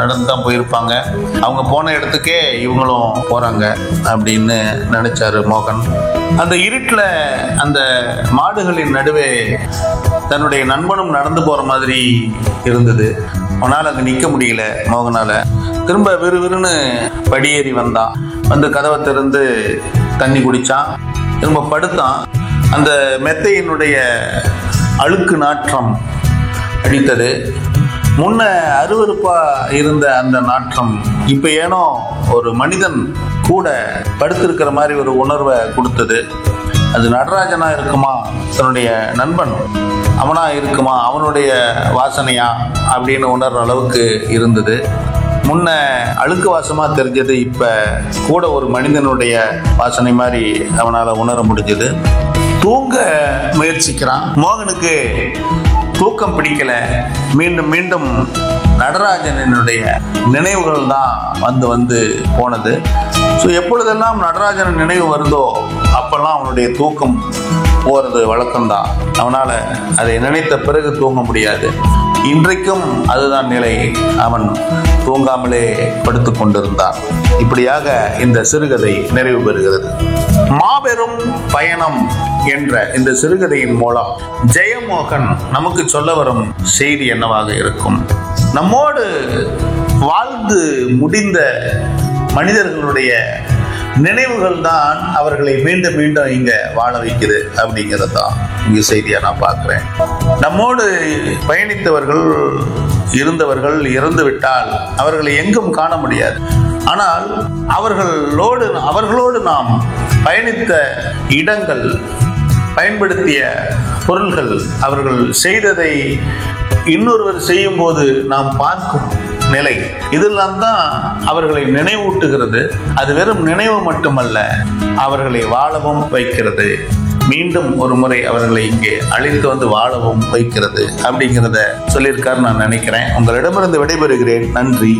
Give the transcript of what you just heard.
நடந்து தான் போயிருப்பாங்க அவங்க போன இடத்துக்கே இவங்களும் போறாங்க அப்படின்னு நினைச்சாரு மோகன் அந்த இருட்டில் அந்த மாடுகளின் நடுவே தன்னுடைய நண்பனும் நடந்து போற மாதிரி இருந்தது அவனால் அங்கே நிற்க முடியல மோகனால திரும்ப விறுவிறுன்னு படியேறி வந்தான் வந்து கதவை திறந்து தண்ணி குடிச்சான் திரும்ப படுத்தான் அந்த மெத்தையினுடைய அழுக்கு நாற்றம் அடித்தது முன்ன அருவருப்பா இருந்த அந்த நாற்றம் இப்ப ஏனோ ஒரு மனிதன் கூட படுத்திருக்கிற மாதிரி ஒரு உணர்வை கொடுத்தது அது நடராஜனா இருக்குமா தன்னுடைய நண்பன் அவனா இருக்குமா அவனுடைய வாசனையா அப்படின்னு உணர்ற அளவுக்கு இருந்தது முன்ன அழுக்கு வாசமா தெரிஞ்சது இப்ப கூட ஒரு மனிதனுடைய வாசனை மாதிரி அவனால உணர முடிஞ்சது தூங்க முயற்சிக்கிறான் மோகனுக்கு தூக்கம் பிடிக்கல மீண்டும் மீண்டும் நடராஜனுடைய நினைவுகள் தான் வந்து வந்து போனது ஸோ எப்பொழுதெல்லாம் நடராஜன் நினைவு வருதோ அப்பெல்லாம் அவனுடைய தூக்கம் போறது வழக்கம்தான் அவனால அதை நினைத்த பிறகு தூங்க முடியாது இன்றைக்கும் அதுதான் நிலை அவன் தூங்காமலே படுத்துக் கொண்டிருந்தான் இப்படியாக இந்த சிறுகதை நிறைவு பெறுகிறது மாபெரும் பயணம் என்ற இந்த சிறுகதையின் மூலம் ஜெயமோகன் நமக்கு சொல்ல வரும் செய்தி என்னவாக இருக்கும் நம்மோடு வாழ்ந்து முடிந்த மனிதர்களுடைய நினைவுகள் தான் அவர்களை மீண்டும் மீண்டும் இங்க வாழ வைக்குது அப்படிங்கிறது தான் இங்க செய்தியா நான் பார்க்கிறேன் நம்மோடு பயணித்தவர்கள் இருந்தவர்கள் இறந்து விட்டால் அவர்களை எங்கும் காண முடியாது ஆனால் அவர்களோடு அவர்களோடு நாம் பயணித்த இடங்கள் பயன்படுத்திய பொருள்கள் அவர்கள் செய்ததை இன்னொருவர் செய்யும் போது நாம் பார்க்கும் நிலை இதெல்லாம் தான் அவர்களை நினைவூட்டுகிறது அது வெறும் நினைவு மட்டுமல்ல அவர்களை வாழவும் வைக்கிறது மீண்டும் ஒரு முறை அவர்களை இங்கே அழைத்து வந்து வாழவும் வைக்கிறது அப்படிங்கிறத சொல்லியிருக்காரு நான் நினைக்கிறேன் உங்களிடமிருந்து விடைபெறுகிறேன் நன்றி